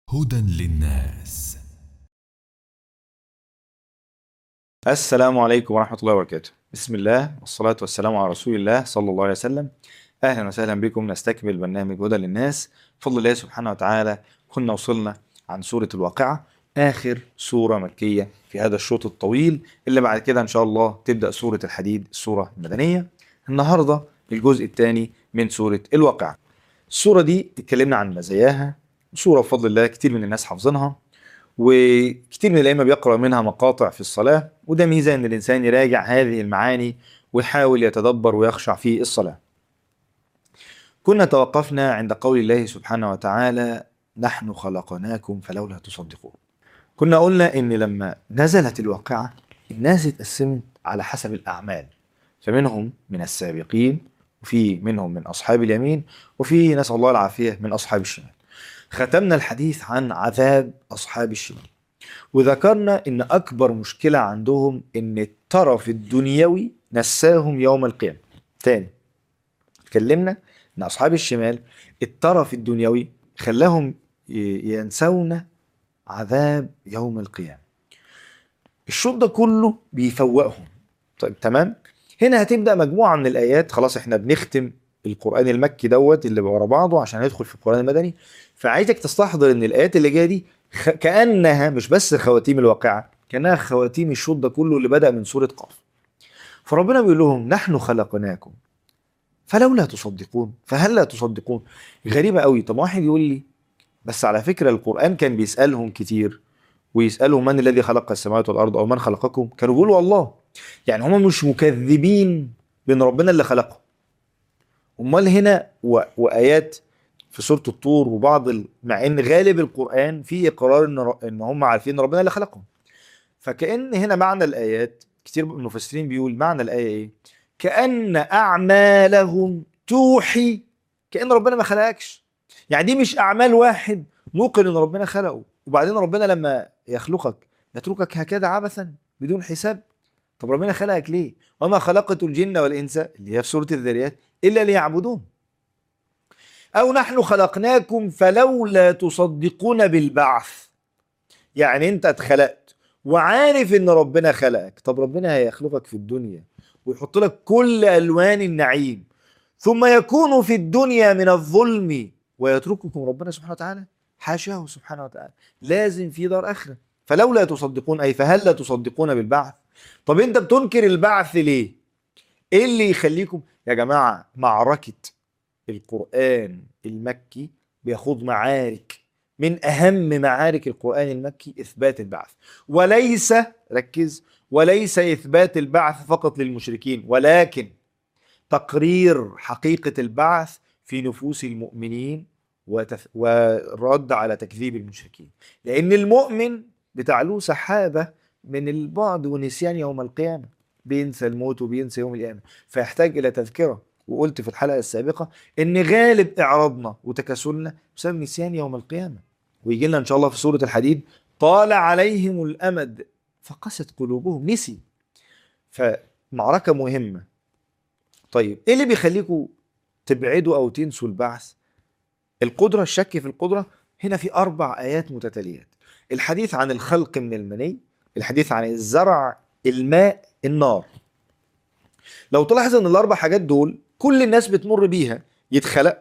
هدى للناس السلام عليكم ورحمة الله وبركاته بسم الله والصلاة والسلام على رسول الله صلى الله عليه وسلم أهلا وسهلا بكم نستكمل برنامج هدى للناس بفضل الله سبحانه وتعالى كنا وصلنا عن سورة الواقعة آخر سورة مكية في هذا الشوط الطويل اللي بعد كده إن شاء الله تبدأ سورة الحديد السورة المدنية النهاردة الجزء الثاني من سورة الواقعة السورة دي اتكلمنا عن مزاياها سورة بفضل الله كتير من الناس حافظينها وكتير من الأئمة بيقرأ منها مقاطع في الصلاة وده ميزة إن الإنسان يراجع هذه المعاني ويحاول يتدبر ويخشع في الصلاة كنا توقفنا عند قول الله سبحانه وتعالى نحن خلقناكم فلولا تصدقون كنا قلنا إن لما نزلت الواقعة الناس اتقسمت على حسب الأعمال فمنهم من السابقين وفي منهم من أصحاب اليمين وفي نسأل الله العافية من أصحاب الشمال ختمنا الحديث عن عذاب أصحاب الشمال وذكرنا إن أكبر مشكلة عندهم إن الطرف الدنيوي نساهم يوم القيامة تاني اتكلمنا إن أصحاب الشمال الطرف الدنيوي خلاهم ي- ينسون عذاب يوم القيامة الشوط ده كله بيفوقهم طيب تمام هنا هتبدأ مجموعة من الآيات خلاص احنا بنختم القرآن المكي دوت اللي ورا بعضه عشان ندخل في القرآن المدني فعايزك تستحضر ان الآيات اللي جاية دي خ... كأنها مش بس خواتيم الواقعة كأنها خواتيم الشوط ده كله اللي بدأ من سورة قاف فربنا بيقول لهم نحن خلقناكم فلولا تصدقون فهل لا تصدقون غريبة قوي طب واحد يقول لي بس على فكرة القرآن كان بيسألهم كتير ويسألهم من الذي خلق السماوات والأرض أو من خلقكم كانوا بيقولوا الله يعني هم مش مكذبين بان ربنا اللي خلقهم امال هنا و... وايات في سوره الطور وبعض ال... مع ان غالب القران فيه اقرار ان ر... ان هم عارفين ان ربنا اللي خلقهم فكأن هنا معنى الايات كتير من المفسرين بيقول معنى الايه ايه كأن اعمالهم توحي كأن ربنا ما خلقكش يعني دي مش اعمال واحد موقن ان ربنا خلقه وبعدين ربنا لما يخلقك يتركك هكذا عبثا بدون حساب طب ربنا خلقك ليه؟ وما خلقت الجن والانس اللي هي في سوره الذريات الا ليعبدون. او نحن خلقناكم فلولا تصدقون بالبعث. يعني انت اتخلقت وعارف ان ربنا خلقك، طب ربنا هيخلقك في الدنيا ويحط لك كل الوان النعيم ثم يكون في الدنيا من الظلم ويترككم ربنا سبحانه وتعالى حاشاه سبحانه وتعالى لازم في دار اخره فلولا تصدقون اي فهل لا تصدقون بالبعث طب انت بتنكر البعث ليه ايه اللي يخليكم يا جماعه معركه القران المكي بيخوض معارك من اهم معارك القران المكي اثبات البعث وليس ركز وليس اثبات البعث فقط للمشركين ولكن تقرير حقيقه البعث في نفوس المؤمنين وتف... ورد على تكذيب المشركين لان المؤمن بتعلوه سحابه من البعد ونسيان يوم القيامة بينسى الموت وبينسى يوم القيامة فيحتاج إلى تذكرة وقلت في الحلقة السابقة إن غالب إعراضنا وتكاسلنا بسبب نسيان يوم القيامة ويجي لنا إن شاء الله في سورة الحديد طال عليهم الأمد فقست قلوبهم نسي فمعركة مهمة طيب إيه اللي بيخليكم تبعدوا أو تنسوا البعث القدرة الشك في القدرة هنا في أربع آيات متتاليات الحديث عن الخلق من المني الحديث عن الزرع الماء النار لو تلاحظ ان الاربع حاجات دول كل الناس بتمر بيها يتخلق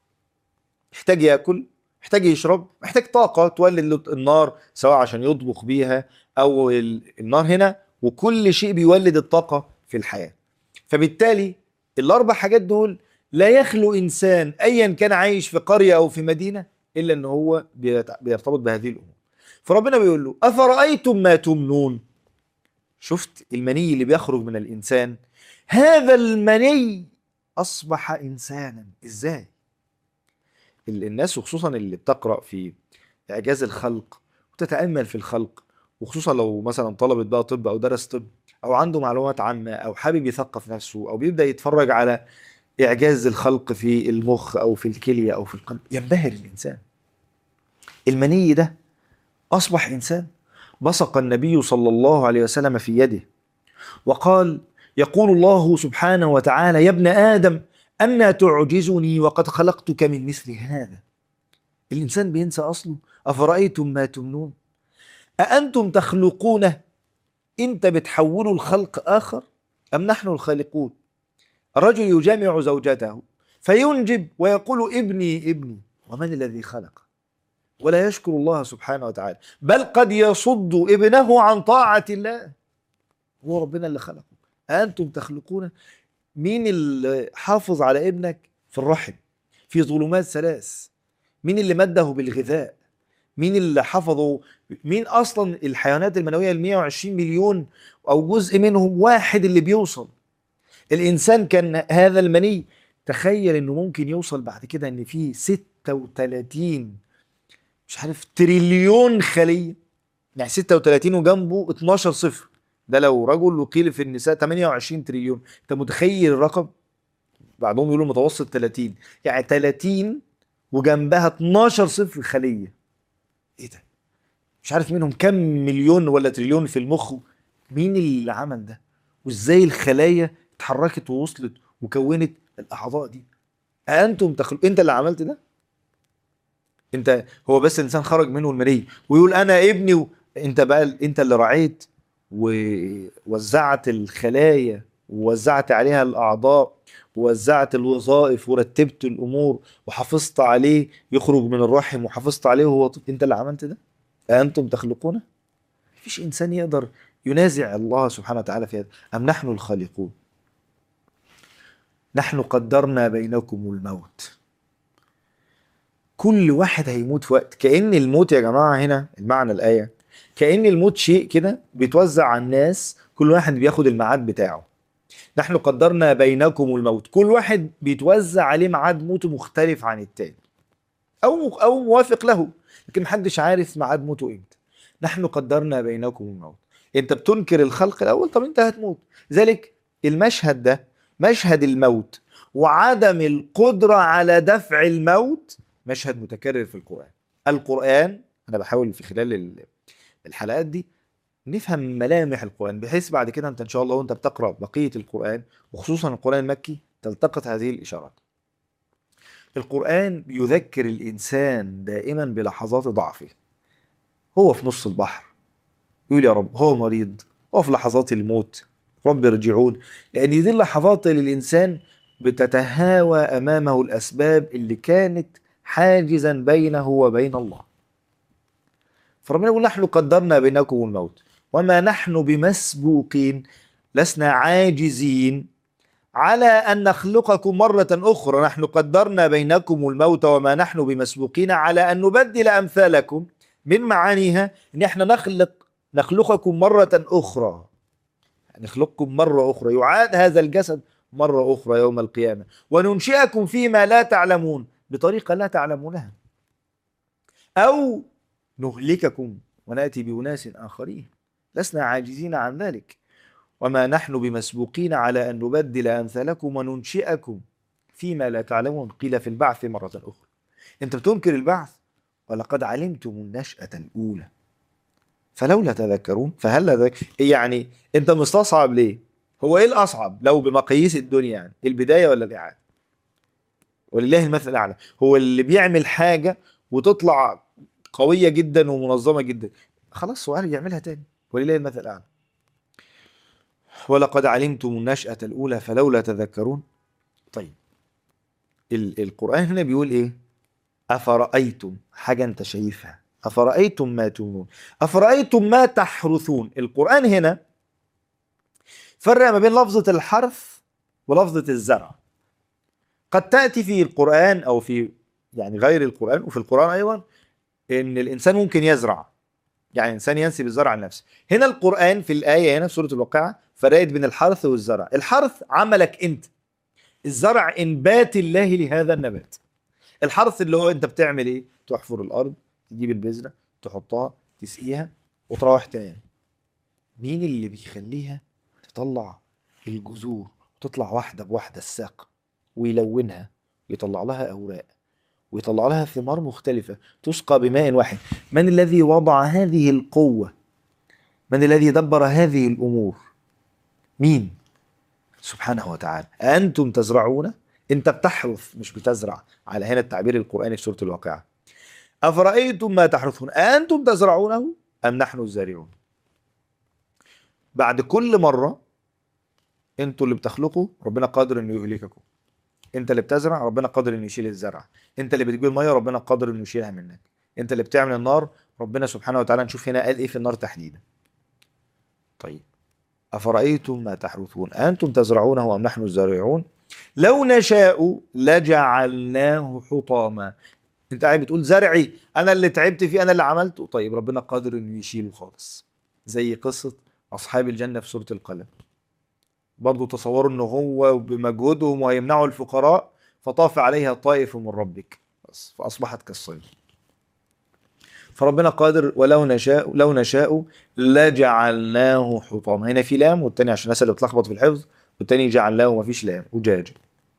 يحتاج ياكل محتاج يشرب محتاج طاقة تولد له النار سواء عشان يطبخ بيها أو ال- النار هنا وكل شيء بيولد الطاقة في الحياة فبالتالي الأربع حاجات دول لا يخلو إنسان أيا كان عايش في قرية أو في مدينة إلا إن هو بيت- بيرتبط بهذه الأمور فربنا بيقول له أفرأيتم ما تمنون شفت المني اللي بيخرج من الإنسان هذا المني أصبح إنسانا إزاي ال- الناس وخصوصا اللي بتقرأ في إعجاز الخلق وتتأمل في الخلق وخصوصا لو مثلا طلبت بقى طب أو درس طب أو عنده معلومات عامة أو حابب يثقف نفسه أو بيبدأ يتفرج على إعجاز الخلق في المخ أو في الكلية أو في القلب ينبهر الإنسان المني ده أصبح إنسان بصق النبي صلى الله عليه وسلم في يده وقال يقول الله سبحانه وتعالى يا ابن آدم أنا تعجزني وقد خلقتك من مثل هذا الإنسان بينسى أصله أفرأيتم ما تمنون أأنتم تخلقونه أنت بتحولوا الخلق آخر أم نحن الخالقون الرجل يجامع زوجته فينجب ويقول ابني ابني ومن الذي خلق ولا يشكر الله سبحانه وتعالى بل قد يصد ابنه عن طاعة الله هو ربنا اللي خلقه أنتم تخلقون مين اللي حافظ على ابنك في الرحم في ظلمات ثلاث مين اللي مده بالغذاء مين اللي حفظه مين اصلا الحيوانات المنويه ال 120 مليون او جزء منهم واحد اللي بيوصل الانسان كان هذا المني تخيل انه ممكن يوصل بعد كده ان في 36 مش عارف تريليون خليه يعني 36 وجنبه 12 صفر ده لو رجل وقيل في النساء 28 تريليون انت متخيل الرقم بعضهم يقولوا متوسط 30 يعني 30 وجنبها 12 صفر خليه ايه ده مش عارف منهم كم مليون ولا تريليون في المخ مين اللي عمل ده وازاي الخلايا اتحركت ووصلت وكونت الاعضاء دي انتم تخلق انت اللي عملت ده انت هو بس الانسان خرج منه المني ويقول انا ابني و... انت بقى انت اللي رعيت ووزعت الخلايا ووزعت عليها الاعضاء ووزعت الوظائف ورتبت الامور وحافظت عليه يخرج من الرحم وحافظت عليه وهو طفل انت اللي عملت ده أأنتم تخلقونه مفيش انسان يقدر ينازع الله سبحانه وتعالى في هذا ام نحن الخالقون نحن قدرنا بينكم الموت كل واحد هيموت في وقت كأن الموت يا جماعة هنا المعنى الآية كأن الموت شيء كده بيتوزع على الناس كل واحد بياخد الميعاد بتاعه نحن قدرنا بينكم الموت كل واحد بيتوزع عليه ميعاد موته مختلف عن التاني او او موافق له لكن محدش عارف ميعاد موته امتى نحن قدرنا بينكم الموت انت بتنكر الخلق الاول طب انت هتموت ذلك المشهد ده مشهد الموت وعدم القدرة على دفع الموت مشهد متكرر في القرآن القرآن أنا بحاول في خلال الحلقات دي نفهم ملامح القرآن بحيث بعد كده أنت إن شاء الله وأنت بتقرأ بقية القرآن وخصوصا القرآن المكي تلتقط هذه الإشارات القرآن يذكر الإنسان دائما بلحظات ضعفه هو في نص البحر يقول يا رب هو مريض هو في لحظات الموت رب ارجعون لأن دي اللحظات اللي الإنسان بتتهاوى أمامه الأسباب اللي كانت حاجزا بينه وبين الله فربنا يقول نحن قدرنا بينكم الموت وما نحن بمسبوقين لسنا عاجزين على أن نخلقكم مرة أخرى نحن قدرنا بينكم الموت وما نحن بمسبوقين على أن نبدل أمثالكم من معانيها أن احنا نخلق نخلقكم مرة أخرى نخلقكم مرة أخرى يعاد هذا الجسد مرة أخرى يوم القيامة وننشئكم فيما لا تعلمون بطريقة لا تعلمونها أو نهلككم ونأتي بأناس آخرين لسنا عاجزين عن ذلك وما نحن بمسبوقين على أن نبدل أمثالكم وننشئكم فيما لا تعلمون قيل في البعث مرة أخرى أنت بتنكر البعث ولقد علمتم النشأة الأولى فلولا تذكرون فهل ذك... يعني أنت مستصعب ليه هو إيه الأصعب لو بمقاييس الدنيا يعني البداية ولا الإعادة ولله المثل الأعلى هو اللي بيعمل حاجة وتطلع قوية جدا ومنظمة جدا خلاص سؤال يعملها تاني ولله المثل الأعلى ولقد علمتم النشأة الأولى فلولا تذكرون طيب ال القرآن هنا بيقول إيه أفرأيتم حاجة أنت شايفها أفرأيتم ما تمنون أفرأيتم ما تحرثون القرآن هنا فرق ما بين لفظة الحرث ولفظة الزرع قد تأتي في القرآن أو في يعني غير القرآن وفي القرآن أيضا إن الإنسان ممكن يزرع يعني الإنسان ينسب الزرع لنفسه هنا القرآن في الآية هنا في سورة الواقعة فرقت بين الحرث والزرع الحرث عملك أنت الزرع إنبات الله لهذا النبات الحرث اللي هو أنت بتعمل إيه تحفر الأرض تجيب البذرة تحطها تسقيها وتروح تاني مين اللي بيخليها تطلع الجذور تطلع واحدة بواحدة الساق ويلونها ويطلع لها أوراق ويطلع لها ثمار مختلفة تسقى بماء واحد من الذي وضع هذه القوة من الذي دبر هذه الأمور مين سبحانه وتعالى أنتم تزرعون أنت بتحرث مش بتزرع على هنا التعبير القرآني في سورة الواقعة أفرأيتم ما تحرثون أنتم تزرعونه أم نحن الزارعون بعد كل مرة انتوا اللي بتخلقوا ربنا قادر انه يهلككم انت اللي بتزرع ربنا قادر انه يشيل الزرع انت اللي بتجيب الميه ربنا قادر انه يشيلها منك انت اللي بتعمل النار ربنا سبحانه وتعالى نشوف هنا قال ايه في النار تحديدا طيب افرايتم ما تحرثون انتم تزرعونه ام نحن الزارعون لو نشاء لجعلناه حطاما انت قاعد بتقول زرعي انا اللي تعبت فيه انا اللي عملته طيب ربنا قادر انه يشيله خالص زي قصه اصحاب الجنه في سوره القلم برضه تصوروا ان هو بمجهودهم ويمنعوا الفقراء فطاف عليها طائف من ربك بس فاصبحت كالصيد فربنا قادر ولو نشاء لو نشاء لجعلناه حطاما هنا في لام والتاني عشان الناس اللي بتلخبط في الحفظ والتاني جعلناه مفيش لام وجاج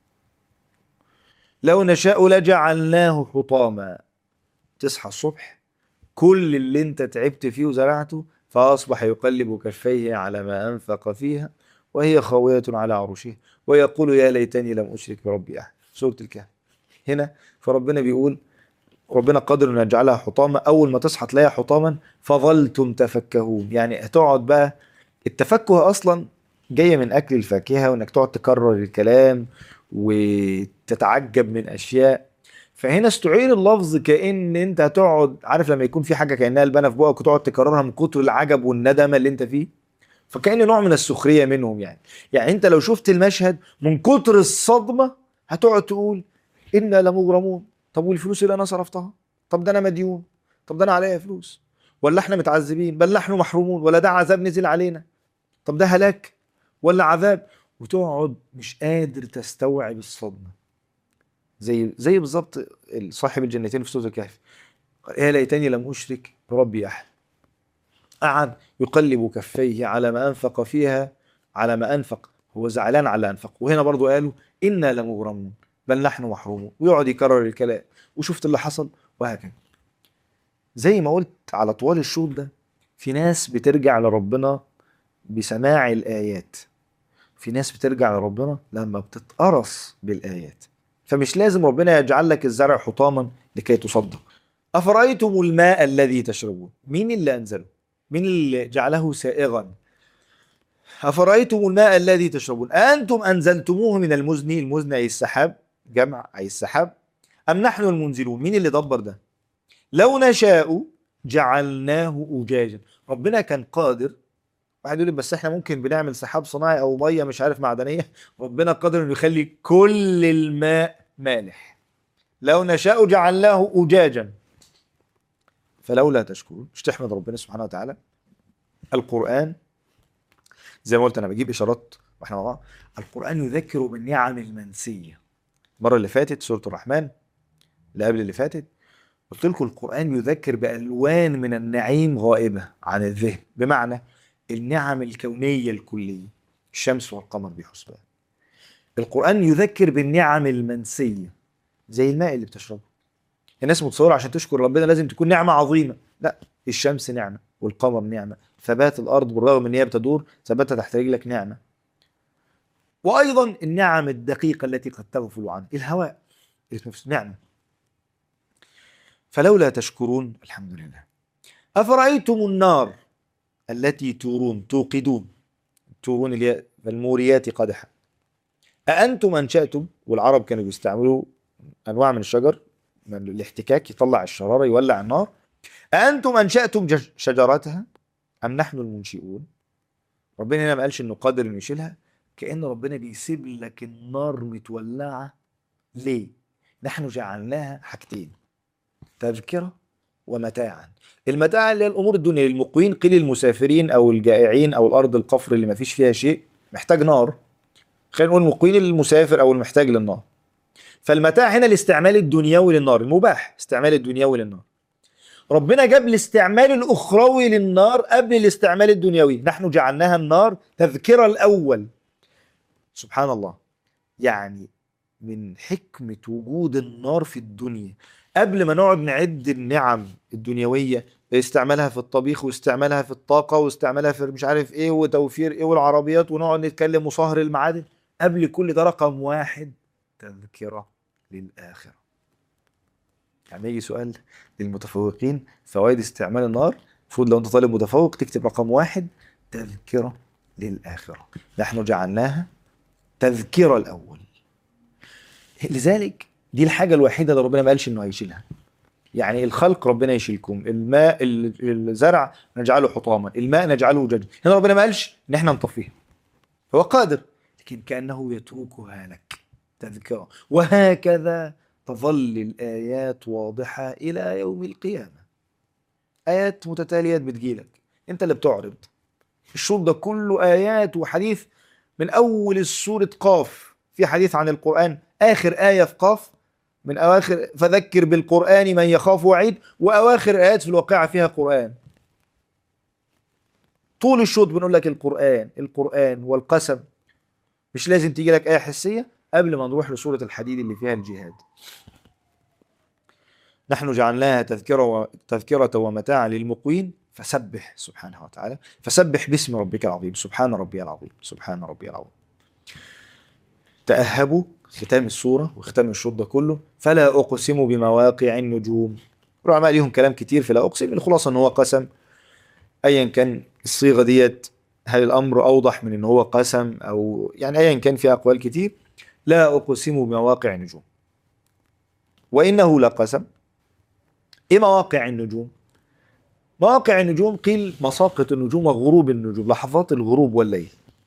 لو نشاء لجعلناه حطاما تصحى الصبح كل اللي انت تعبت فيه وزرعته فاصبح يقلب كفيه على ما انفق فيها وهي خاوية على عروشها ويقول يا ليتني لم أشرك بربي أحد سورة الكهف هنا فربنا بيقول ربنا قادر أن يجعلها حطاما أول ما تصحى تلاقيها حطاما فظلتم تفكهون يعني هتقعد بقى التفكه أصلا جاية من أكل الفاكهة وإنك تقعد تكرر الكلام وتتعجب من أشياء فهنا استعير اللفظ كأن أنت هتقعد عارف لما يكون في حاجة كأنها البانة في بقك وتقعد تكررها من كتر العجب والندمة اللي أنت فيه فكأن نوع من السخرية منهم يعني يعني انت لو شفت المشهد من كتر الصدمة هتقعد تقول إنا لمغرمون طب والفلوس اللي أنا صرفتها طب ده أنا مديون طب ده أنا عليا فلوس ولا احنا متعذبين بل نحن محرومون ولا ده عذاب نزل علينا طب ده هلاك ولا عذاب وتقعد مش قادر تستوعب الصدمة زي زي بالظبط صاحب الجنتين في سورة الكهف قال يا ليتني لم أشرك بربي أحد قعد يقلب كفيه على ما أنفق فيها على ما أنفق هو زعلان على أنفق وهنا برضو قالوا إنا لمغرمون بل نحن محرومون ويقعد يكرر الكلام وشفت اللي حصل وهكذا زي ما قلت على طوال الشوط ده في ناس بترجع لربنا بسماع الآيات في ناس بترجع لربنا لما بتتقرص بالآيات فمش لازم ربنا يجعل لك الزرع حطاما لكي تصدق أفرأيتم الماء الذي تشربون مين اللي أنزله مين اللي جعله سائغا أفرأيتم الماء الذي تشربون أنتم أنزلتموه من المزن المزن أي السحاب جمع أي السحاب أم نحن المنزلون مين اللي دبر ده لو نشاء جعلناه أجاجا ربنا كان قادر واحد يقول لي بس احنا ممكن بنعمل سحاب صناعي او ميه مش عارف معدنيه ربنا قادر انه يخلي كل الماء مالح لو نشاء جعلناه أجاجا فلولا تشكرون مش تحمد ربنا سبحانه وتعالى القرآن زي ما قلت انا بجيب اشارات واحنا مع بعض القرآن يذكر بالنعم المنسية المرة اللي فاتت سورة الرحمن اللي قبل اللي فاتت قلت لكم القرآن يذكر بألوان من النعيم غائبة عن الذهن بمعنى النعم الكونية الكلية الشمس والقمر بحسبان القرآن يذكر بالنعم المنسية زي الماء اللي بتشربه الناس متصورة عشان تشكر ربنا لازم تكون نعمة عظيمة لا الشمس نعمة والقمر نعمة ثبات الأرض بالرغم إن هي بتدور ثباتها تحت رجلك نعمة وأيضا النعم الدقيقة التي قد تغفل عنها الهواء نفسه نعمة فلولا تشكرون الحمد لله أفرأيتم النار التي تورون توقدون تورون اللي هي الموريات قدحا أأنتم أنشأتم والعرب كانوا بيستعملوا أنواع من الشجر من الاحتكاك يطلع الشرارة يولع النار أأنتم أنشأتم جش- شجرتها أم نحن المنشئون ربنا هنا ما قالش إنه قادر إنه يشيلها كأن ربنا بيسيب لك النار متولعة ليه؟ نحن جعلناها حاجتين تذكرة ومتاعا المتاع اللي هي الأمور الدنيا للمقوين قيل المسافرين أو الجائعين أو الأرض القفر اللي ما فيش فيها شيء محتاج نار خلينا نقول المقوين المسافر أو المحتاج للنار فالمتاع هنا الاستعمال الدنيوي للنار المباح استعمال الدنيوي للنار ربنا جاب الاستعمال الأخروي للنار قبل الاستعمال الدنيوي نحن جعلناها النار تذكرة الأول سبحان الله يعني من حكمة وجود النار في الدنيا قبل ما نقعد نعد النعم الدنيوية استعمالها في الطبيخ واستعمالها في الطاقة واستعمالها في مش عارف ايه وتوفير ايه والعربيات ونقعد نتكلم وصهر المعادن قبل كل ده رقم واحد تذكرة للآخرة يعني يجي سؤال للمتفوقين فوائد استعمال النار المفروض لو انت طالب متفوق تكتب رقم واحد تذكرة للآخرة نحن جعلناها تذكرة الأول لذلك دي الحاجة الوحيدة اللي ربنا ما قالش انه هيشيلها يعني الخلق ربنا يشيلكم الماء ال- الزرع نجعله حطاما الماء نجعله جدا هنا ربنا ما قالش ان احنا نطفيها هو قادر لكن كأنه يتركها لك تذكرة وهكذا تظل الآيات واضحة إلى يوم القيامة آيات متتاليات بتجيلك أنت اللي بتعرض الشوط ده كله آيات وحديث من أول السورة قاف في حديث عن القرآن آخر آية في قاف من أواخر فذكر بالقرآن من يخاف وعيد وأواخر آيات في الواقعة فيها قرآن طول الشوط بنقول لك القرآن القرآن والقسم مش لازم تيجي لك آية حسية قبل ما نروح لسورة الحديد اللي فيها الجهاد نحن جعلناها تذكرة و... تذكرة ومتاعا للمقوين فسبح سبحانه وتعالى فسبح باسم ربك العظيم سبحان ربي العظيم سبحان ربي العظيم تأهبوا ختام السورة وختام الشوط ده كله فلا أقسم بمواقع النجوم العلماء ليهم كلام كتير في لا أقسم الخلاصة إن هو قسم أيا كان الصيغة ديت هل الأمر أوضح من إن هو قسم أو يعني أيا كان في أقوال كتير لا أقسم بمواقع النجوم وإنه لقسم إيه مواقع النجوم؟ مواقع النجوم قيل مساقط النجوم وغروب النجوم لحظات الغروب والليل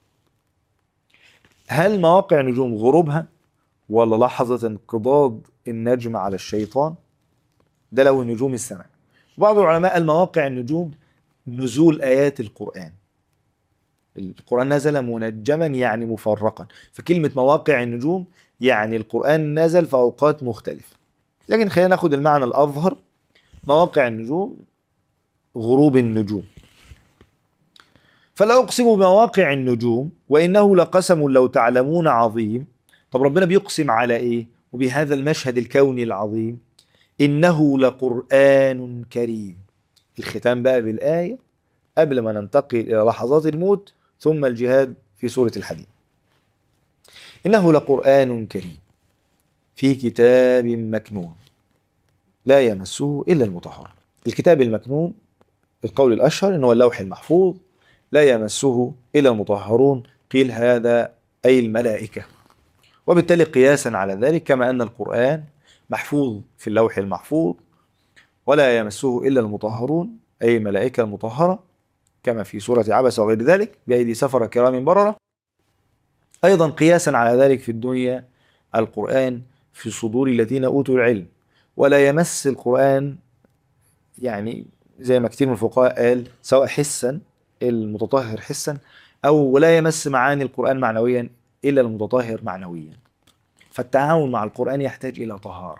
هل مواقع النجوم غروبها ولا لحظة انقضاض النجم على الشيطان ده لو نجوم السماء بعض العلماء قال مواقع النجوم نزول آيات القرآن القرآن نزل منجما يعني مفرقا فكلمة مواقع النجوم يعني القرآن نزل في أوقات مختلفة لكن خلينا ناخد المعنى الأظهر مواقع النجوم غروب النجوم فلا أقسم بمواقع النجوم وإنه لقسم لو تعلمون عظيم طب ربنا بيقسم على إيه وبهذا المشهد الكوني العظيم إنه لقرآن كريم الختام بقى بالآية قبل ما ننتقل إلى لحظات الموت ثم الجهاد في سورة الحديد إنه لقرآن كريم في كتاب مكنون لا يمسه إلا المطهر الكتاب المكنون القول الأشهر إنه اللوح المحفوظ لا يمسه إلا المطهرون قيل هذا أي الملائكة وبالتالي قياسا على ذلك كما أن القرآن محفوظ في اللوح المحفوظ ولا يمسه إلا المطهرون أي الملائكة المطهرة كما في سورة عبس وغير ذلك بأيدي سفر كرام بررة أيضا قياسا على ذلك في الدنيا القرآن في صدور الذين أوتوا العلم ولا يمس القرآن يعني زي ما كتير من الفقهاء قال سواء حسا المتطهر حسا أو ولا يمس معاني القرآن معنويا إلا المتطهر معنويا فالتعامل مع القرآن يحتاج إلى طهارة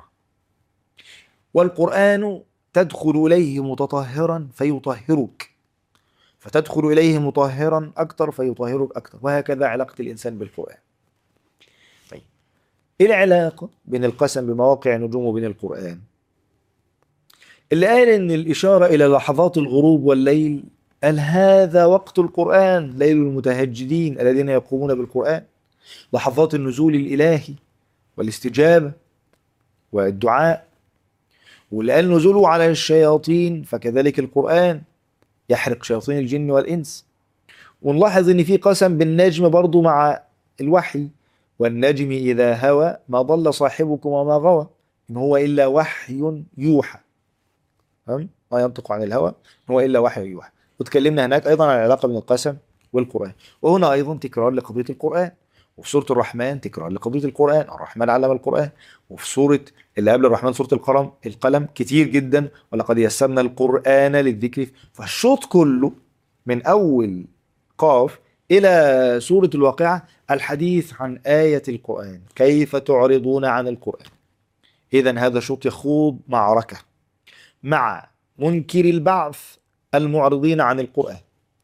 والقرآن تدخل إليه متطهرا فيطهرك فتدخل إليه مطهرا أكثر فيطهرك أكثر وهكذا علاقة الإنسان بالقرآن طيب إيه العلاقة بين القسم بمواقع النجوم وبين القرآن اللي قال إن الإشارة إلى لحظات الغروب والليل قال هذا وقت القرآن ليل المتهجدين الذين يقومون بالقرآن لحظات النزول الإلهي والاستجابة والدعاء واللي قال نزوله على الشياطين فكذلك القرآن يحرق شياطين الجن والإنس ونلاحظ إن في قسم بالنجم برضو مع الوحي والنجم إذا هوى ما ضل صاحبكم وما غوى إن هو إلا وحي يوحى فهم؟ ما ينطق عن الهوى إن هو إلا وحي يوحى وتكلمنا هناك أيضا عن العلاقة بين القسم والقرآن وهنا أيضا تكرار لقضية القرآن وفي سورة الرحمن تكرار لقضية القرآن الرحمن علم القرآن وفي سورة اللي قبل الرحمن سورة القلم القلم كتير جدا ولقد يسرنا القرآن للذكر فالشوط كله من أول قاف إلى سورة الواقعة الحديث عن آية القرآن كيف تعرضون عن القرآن إذا هذا شوط يخوض معركة مع منكر البعث المعرضين عن القرآن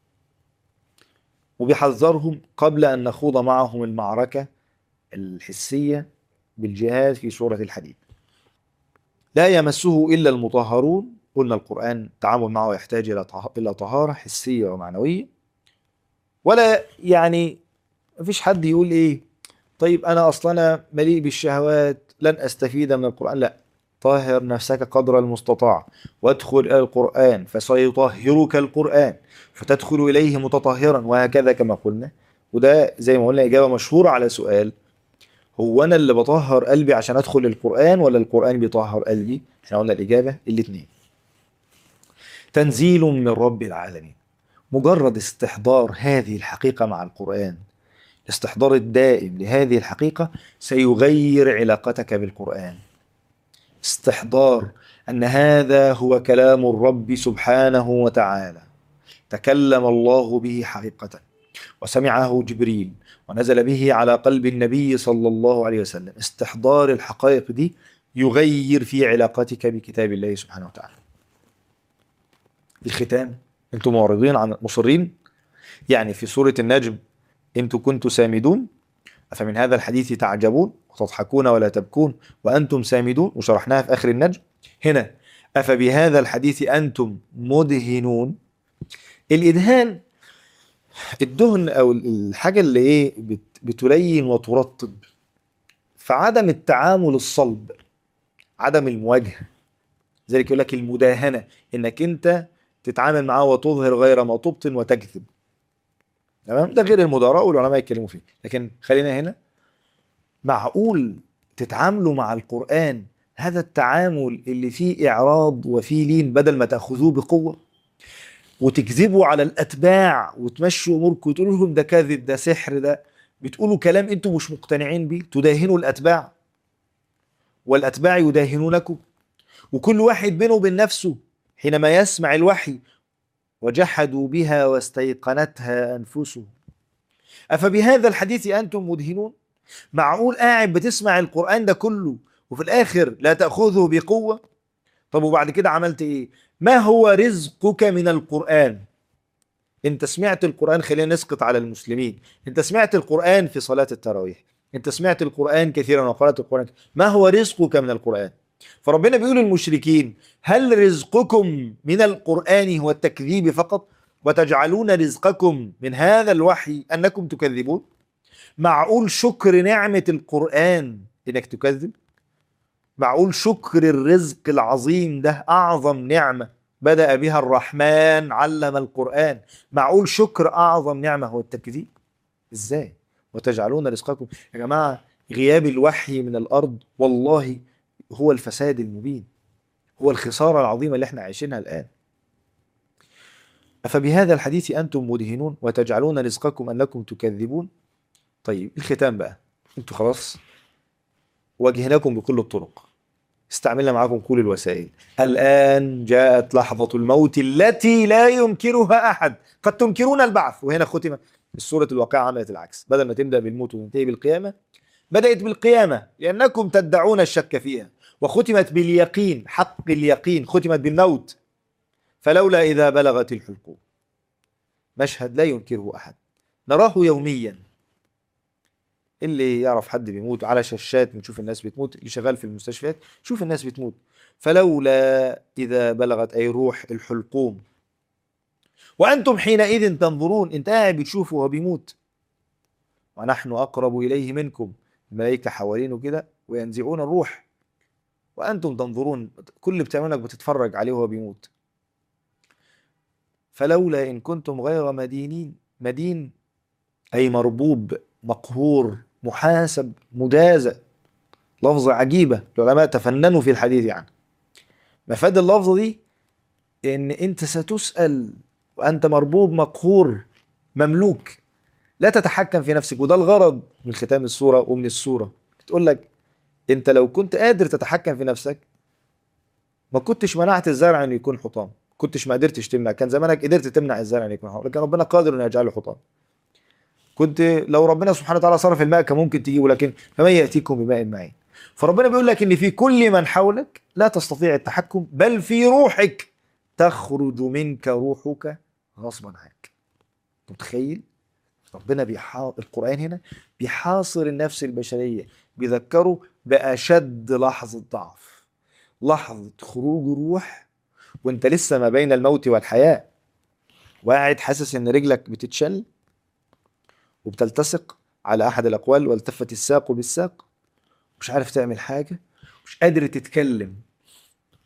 وبيحذرهم قبل أن نخوض معهم المعركة الحسية بالجهاد في سورة الحديد لا يمسه إلا المطهرون قلنا القرآن التعامل معه يحتاج إلى طه- إلى طهارة حسية ومعنوية ولا يعني مفيش حد يقول إيه طيب أنا أصلا أنا مليء بالشهوات لن أستفيد من القرآن لا طهر نفسك قدر المستطاع وادخل إلى القرآن فسيطهرك القرآن فتدخل إليه متطهرا وهكذا كما قلنا وده زي ما قلنا إجابة مشهورة على سؤال هو أنا اللي بطهر قلبي عشان أدخل القرآن ولا القرآن بيطهر قلبي احنا قلنا الإجابة الاتنين تنزيل من رب العالمين مجرد استحضار هذه الحقيقة مع القرآن الاستحضار الدائم لهذه الحقيقة سيغير علاقتك بالقرآن استحضار أن هذا هو كلام الرب سبحانه وتعالى تكلم الله به حقيقة وسمعه جبريل ونزل به على قلب النبي صلى الله عليه وسلم استحضار الحقائق دي يغير في علاقتك بكتاب الله سبحانه وتعالى الختام انتم معرضين عن مصرين يعني في سورة النجم انتم كنتم سامدون أفمن هذا الحديث تعجبون وتضحكون ولا تبكون وأنتم سامدون وشرحناها في آخر النجم هنا أفبهذا الحديث أنتم مدهنون الإدهان الدهن أو الحاجة اللي إيه بت- بتلين وترطب فعدم التعامل الصلب عدم المواجهة ذلك يقول لك المداهنة إنك أنت تتعامل معاه وتظهر غير ما تبطن وتكذب تمام ده غير المداراة والعلماء يتكلموا فيه لكن خلينا هنا معقول تتعاملوا مع القرآن هذا التعامل اللي فيه إعراض وفيه لين بدل ما تأخذوه بقوة وتكذبوا على الأتباع وتمشوا أموركم وتقولوا لهم ده كذب ده سحر ده بتقولوا كلام أنتم مش مقتنعين بيه تداهنوا الأتباع والأتباع يداهنونكم وكل واحد بينه وبين نفسه حينما يسمع الوحي وجحدوا بها واستيقنتها أنفسهم أفبهذا الحديث أنتم مدهنون معقول قاعد بتسمع القرآن ده كله وفي الآخر لا تأخذه بقوة طب وبعد كده عملت إيه ما هو رزقك من القرآن انت سمعت القرآن خلينا نسقط على المسلمين انت سمعت القرآن في صلاة التراويح انت سمعت القرآن كثيرا وقرأت القرآن ما هو رزقك من القرآن فربنا بيقول للمشركين هل رزقكم من القرآن هو التكذيب فقط وتجعلون رزقكم من هذا الوحي أنكم تكذبون معقول شكر نعمة القرآن إنك تكذب معقول شكر الرزق العظيم ده أعظم نعمة بدأ بها الرحمن علم القرآن معقول شكر أعظم نعمة هو التكذيب إزاي وتجعلون رزقكم يا جماعة غياب الوحي من الأرض والله هو الفساد المبين هو الخسارة العظيمة اللي احنا عايشينها الآن أفبهذا الحديث أنتم مدهنون وتجعلون رزقكم أنكم تكذبون طيب الختام بقى انتوا خلاص واجهناكم بكل الطرق استعملنا معاكم كل الوسائل الآن جاءت لحظة الموت التي لا ينكرها أحد قد تنكرون البعث وهنا ختم السورة الواقعة عملت العكس بدل ما تبدأ بالموت وتنتهي بالقيامة بدأت بالقيامة لأنكم تدعون الشك فيها وختمت باليقين حق اليقين ختمت بالموت فلولا إذا بلغت الحلقوم مشهد لا ينكره أحد نراه يوميا اللي يعرف حد بيموت على شاشات بنشوف الناس بتموت اللي شغال في المستشفيات شوف الناس بتموت فلولا إذا بلغت أي روح الحلقوم وأنتم حينئذ تنظرون أنت قاعد بتشوفه وهو بيموت ونحن أقرب إليه منكم الملائكة حوالينه كده وينزعون الروح وأنتم تنظرون كل اللي بتعملوا إنك بتتفرج عليه وهو بيموت فلولا إن كنتم غير مدينين مدين أي مربوب مقهور محاسب مجازى لفظة عجيبة العلماء تفننوا في الحديث يعني مفاد اللفظة دي إن أنت ستسأل وأنت مربوب مقهور مملوك لا تتحكم في نفسك وده الغرض من ختام السورة ومن السورة تقول لك أنت لو كنت قادر تتحكم في نفسك ما كنتش منعت الزرع انه يكون حطام كنتش ما قدرتش تمنع كان زمانك قدرت تمنع الزرع انه يكون حطام لكن ربنا قادر انه يجعله حطام كنت لو ربنا سبحانه وتعالى صرف الماء كان ممكن تجيبه لكن فمن ياتيكم بماء معين فربنا بيقول لك ان في كل من حولك لا تستطيع التحكم بل في روحك تخرج منك روحك غصبا عنك متخيل ربنا بيحا... القرآن هنا بيحاصر النفس البشرية بيذكره بأشد لحظة ضعف لحظة خروج الروح وانت لسه ما بين الموت والحياة وقاعد حاسس ان رجلك بتتشل وبتلتصق على احد الاقوال والتفت الساق بالساق مش عارف تعمل حاجة مش قادر تتكلم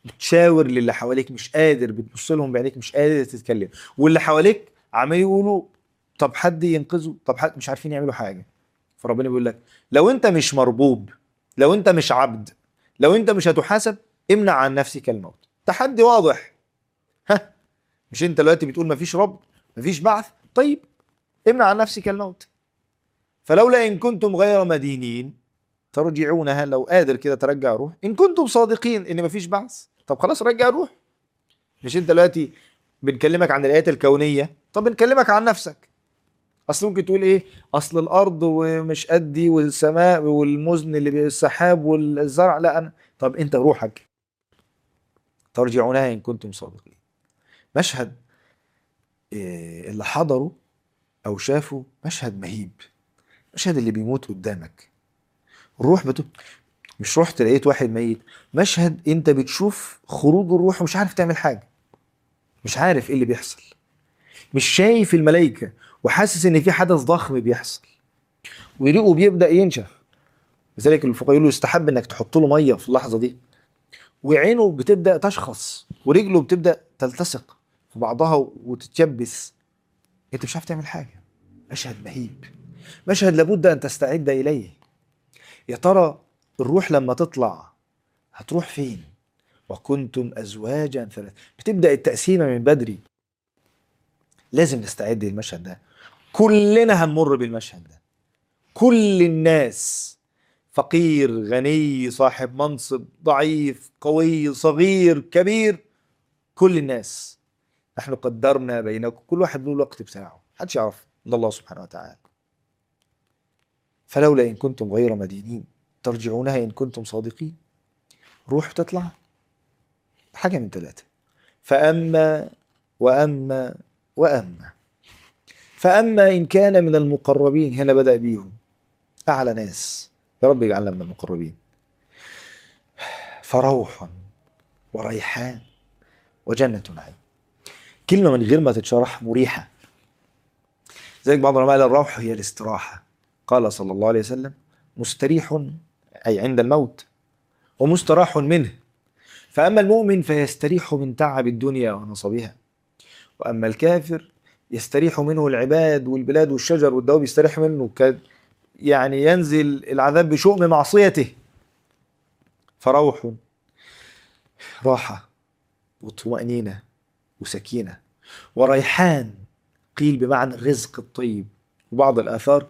بتشاور للي حواليك مش قادر بتبص لهم بعينيك مش قادر تتكلم واللي حواليك عمال يقولوا طب حد ينقذه طب حد مش عارفين يعملوا حاجه فربنا بيقول لك لو انت مش مربوب لو انت مش عبد لو انت مش هتحاسب امنع عن نفسك الموت تحدي واضح ها مش انت دلوقتي بتقول مفيش رب مفيش بعث طيب امنع عن نفسك الموت فلولا ان كنتم غير مدينين ترجعونها لو قادر كده ترجع روح ان كنتم صادقين ان مفيش بعث طب خلاص رجع روح مش انت دلوقتي بنكلمك عن الايات الكونيه طب بنكلمك عن نفسك اصل ممكن تقول ايه اصل الارض ومش قدي والسماء والمزن اللي بالسحاب والزرع لا انا طب انت روحك ترجعونها ان كنتم صادقين مشهد إيه اللي حضروا او شافوا مشهد مهيب مشهد اللي بيموت قدامك الروح بتو... مش رحت لقيت واحد ميت مشهد انت بتشوف خروج الروح ومش عارف تعمل حاجه مش عارف ايه اللي بيحصل مش شايف الملائكه وحاسس ان في حدث ضخم بيحصل وريقه بيبدا ينشف لذلك الفقهاء يقولوا يستحب انك تحط له ميه في اللحظه دي وعينه بتبدا تشخص ورجله بتبدا تلتصق في بعضها وتتيبس انت مش عارف تعمل حاجه مشهد مهيب مشهد لابد ان تستعد اليه يا ترى الروح لما تطلع هتروح فين وكنتم ازواجا ثلاث بتبدا التقسيمه من بدري لازم نستعد للمشهد ده كلنا هنمر بالمشهد ده كل الناس فقير غني صاحب منصب ضعيف قوي صغير كبير كل الناس نحن قدرنا بينكم كل واحد له الوقت بتاعه محدش يعرف الا الله سبحانه وتعالى فلولا ان كنتم غير مدينين ترجعونها ان كنتم صادقين روح تطلع حاجه من ثلاثه فاما واما واما فاما ان كان من المقربين هنا بدا بيهم اعلى ناس يا رب يجعلنا من المقربين فروح وريحان وجنة نعيم كلمة من غير ما تتشرح مريحة زيك بعض العلماء قال الروح هي الاستراحة قال صلى الله عليه وسلم مستريح أي عند الموت ومستراح منه فأما المؤمن فيستريح من تعب الدنيا ونصبها وأما الكافر يستريح منه العباد والبلاد والشجر والدواب يستريح منه ك يعني ينزل العذاب بشؤم معصيته فروح راحة وطمأنينة وسكينة وريحان قيل بمعنى الرزق الطيب وبعض الآثار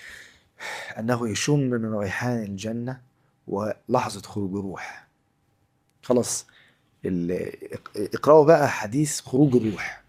أنه يشم من ريحان الجنة ولحظة خروج الروح خلاص ال- اقرأوا بقى حديث خروج الروح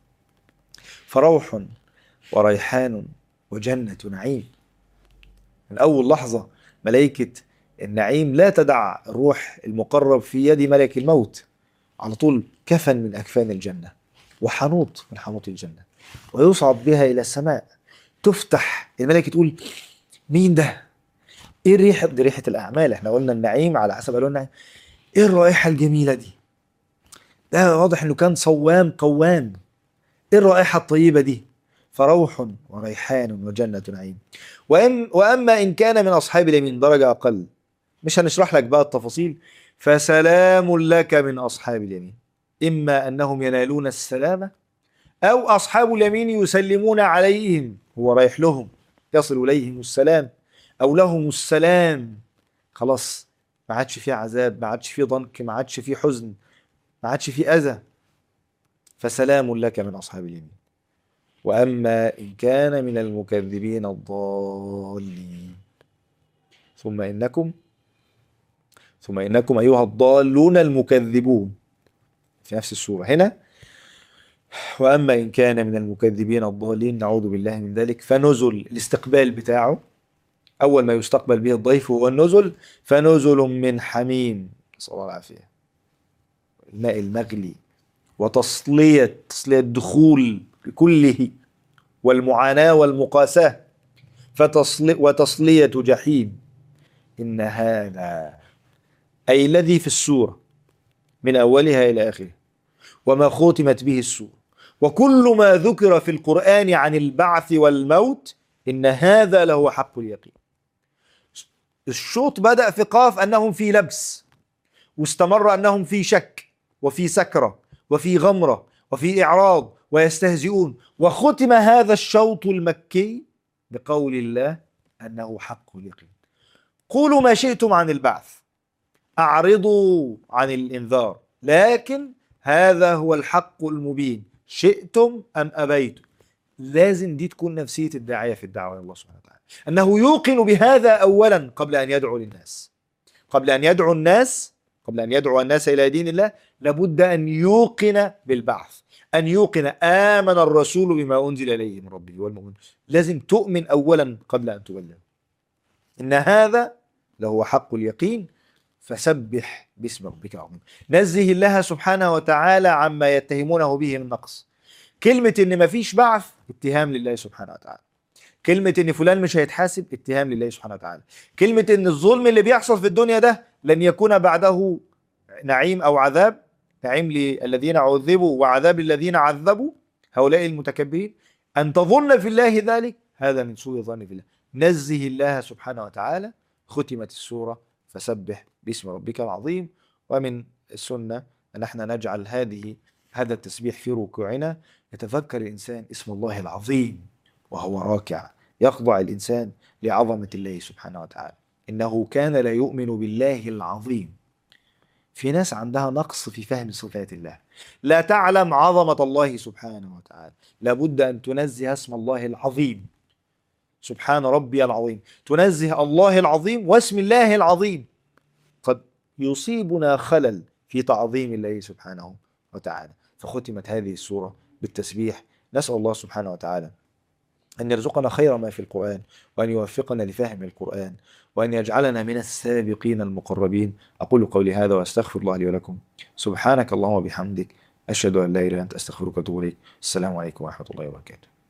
فروح وريحان وجنة نعيم من أول لحظة ملائكة النعيم لا تدع الروح المقرب في يد ملك الموت على طول كفن من أكفان الجنة وحنوط من حنوط الجنة ويصعد بها إلى السماء تفتح الملائكة تقول مين ده؟ ايه الريحة دي ريحة الأعمال احنا قلنا النعيم على حسب قالوا النعيم ايه الرائحة الجميلة دي؟ ده واضح انه كان صوام قوام ايه الرائحة الطيبة دي؟ فروح وريحان وجنة نعيم وإن وأما إن كان من أصحاب اليمين درجة أقل مش هنشرح لك بقى التفاصيل فسلام لك من أصحاب اليمين إما أنهم ينالون السلامة أو أصحاب اليمين يسلمون عليهم هو رايح لهم يصل إليهم السلام أو لهم السلام خلاص ما عادش فيه عذاب ما عادش فيه ضنك ما عادش فيه حزن ما عادش فيه أذى فسلام لك من أصحاب اليمين وأما إن كان من المكذبين الضالين ثم إنكم ثم إنكم أيها الضالون المكذبون في نفس السورة هنا وأما إن كان من المكذبين الضالين نعوذ بالله من ذلك فنزل الاستقبال بتاعه أول ما يستقبل به الضيف هو النزل فنزل من حميم نسأل الله العافية الماء المغلي وتصلية تصلية الدخول بكله والمعاناة والمقاساة فتصلي وتصلية جحيم إن هذا أي الذي في السورة من أولها إلى آخره وما ختمت به السورة وكل ما ذكر في القرآن عن البعث والموت إن هذا لهو حق اليقين الشوط بدأ في قاف أنهم في لبس واستمر أنهم في شك وفي سكرة وفي غمرة وفي إعراض ويستهزئون وختم هذا الشوط المكي بقول الله أنه حق اليقين قولوا ما شئتم عن البعث أعرضوا عن الإنذار لكن هذا هو الحق المبين شئتم أم أبيتم لازم دي تكون نفسية الداعية في الدعوة إلى الله سبحانه وتعالى أنه يوقن بهذا أولا قبل أن يدعو للناس قبل أن يدعو الناس قبل أن يدعو الناس إلى دين الله لابد أن يوقن بالبعث أن يوقن آمن الرسول بما أنزل إليه من ربه والمؤمن لازم تؤمن أولا قبل أن تبلغ إن هذا لهو حق اليقين فسبح باسم ربك العظيم نزه الله سبحانه وتعالى عما يتهمونه به من نقص كلمة إن مفيش بعث اتهام لله سبحانه وتعالى كلمة إن فلان مش هيتحاسب اتهام لله سبحانه وتعالى كلمة إن الظلم اللي بيحصل في الدنيا ده لن يكون بعده نعيم أو عذاب نعيم للذين عذبوا وعذاب الذين عذبوا هؤلاء المتكبرين أن تظن في الله ذلك هذا من سوء الظن في الله نزه الله سبحانه وتعالى ختمت السورة فسبح باسم ربك العظيم ومن السنة أن احنا نجعل هذه هذا التسبيح في ركوعنا يتذكر الإنسان اسم الله العظيم وهو راكع يخضع الإنسان لعظمة الله سبحانه وتعالى إنه كان لا يؤمن بالله العظيم في ناس عندها نقص في فهم صفات الله لا تعلم عظمة الله سبحانه وتعالى لابد أن تنزه اسم الله العظيم سبحان ربي العظيم تنزه الله العظيم واسم الله العظيم قد يصيبنا خلل في تعظيم الله سبحانه وتعالى فختمت هذه السورة بالتسبيح نسأل الله سبحانه وتعالى أن يرزقنا خير ما في القرآن وأن يوفقنا لفهم القرآن وأن يجعلنا من السابقين المقربين أقول قولي هذا وأستغفر الله لي ولكم سبحانك اللهم وبحمدك أشهد أن لا إله إلا أنت أستغفرك وأتوب إليك السلام عليكم ورحمة الله وبركاته